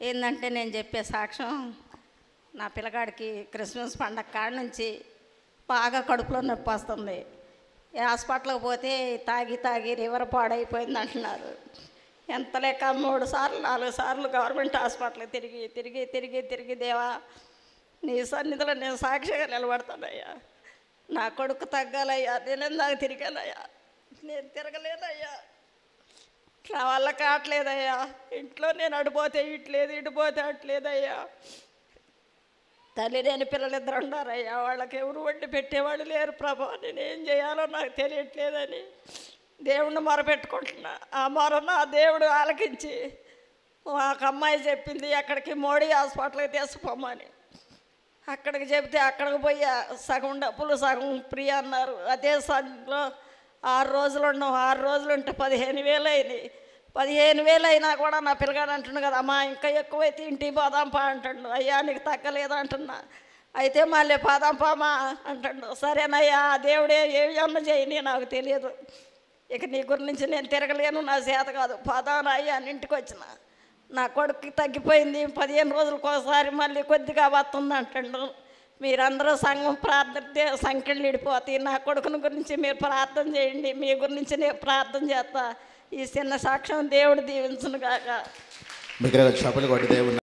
ఏంటంటే నేను చెప్పే సాక్ష్యం నా పిల్లగాడికి క్రిస్మస్ పండగ కాడ నుంచి బాగా కడుపులో నొప్పి వస్తుంది ఈ హాస్పిటల్కి పోతే తాగి తాగి రివర్ పాడైపోయింది అంటున్నారు ఎంత లేక మూడు సార్లు నాలుగు సార్లు గవర్నమెంట్ హాస్పిటల్కి తిరిగి తిరిగి తిరిగి తిరిగి దేవా నీ సన్నిధిలో నేను సాక్షిగా నిలబడతానయ్యా నా కొడుకు తగ్గాలయ్యా నేను ఎందాక తిరిగానయ్యా నేను తిరగలేనయ్యా నా వల్ల కావట్లేదయ్యా ఇంట్లో నేను అడిపోతే ఇట్లేదు ఇటుపోతే అట్లేదయ్యా తల్లి లేని పిల్లలు ఇద్దరు ఉన్నారయ్యా వాళ్ళకి ఎవరు వండి పెట్టేవాళ్ళు లేరు ప్రభా నేను ఏం చేయాలో నాకు తెలియట్లేదని దేవుణ్ణి మొరపెట్టుకుంటున్నా ఆ మొర నా దేవుడు ఆలకించి ఒక అమ్మాయి చెప్పింది అక్కడికి మోడీ హాస్పిటల్కి తీసుకుపోమని అక్కడికి చెప్తే అక్కడికి పోయి సగం డబ్బులు సగం ఫ్రీ అన్నారు అదే సంలో ఆరు రోజులు ఉన్నాం ఆరు రోజులు ఉంటే పదిహేను వేలు అయినాయి పదిహేను వేలు అయినా కూడా నా పిల్లగాడు అంటుండు కదా అమ్మా ఇంకా ఎక్కువైతే ఇంటికి పోదాంపా అంటుండు అయ్యా నీకు తగ్గలేదు అంటున్నా అయితే మళ్ళీ పోదాంపామా అంటుండు సరేనయ్యా ఆ దేవుడే ఏమన్నా చేయని నాకు తెలియదు ఇక నీ గురించి నేను తిరగలేను నా చేత కాదు పోదాం అయ్యా అని ఇంటికి వచ్చిన నా కొడుకుకి తగ్గిపోయింది పదిహేను రోజులకు ఒకసారి మళ్ళీ కొద్దిగా వస్తుంది అంటుండు మీరందరూ సంఘం ప్రార్థిస్తే సంఖ్యలు ఇడిపోతాయి నా కొడుకుని గురించి మీరు ప్రార్థన చేయండి మీ గురించి నేను ప్రార్థన చేస్తా ఈ చిన్న సాక్ష్యం దేవుడు దీవించును కాక బిగ్గరగా చప్పలు కొట్టి దేవుని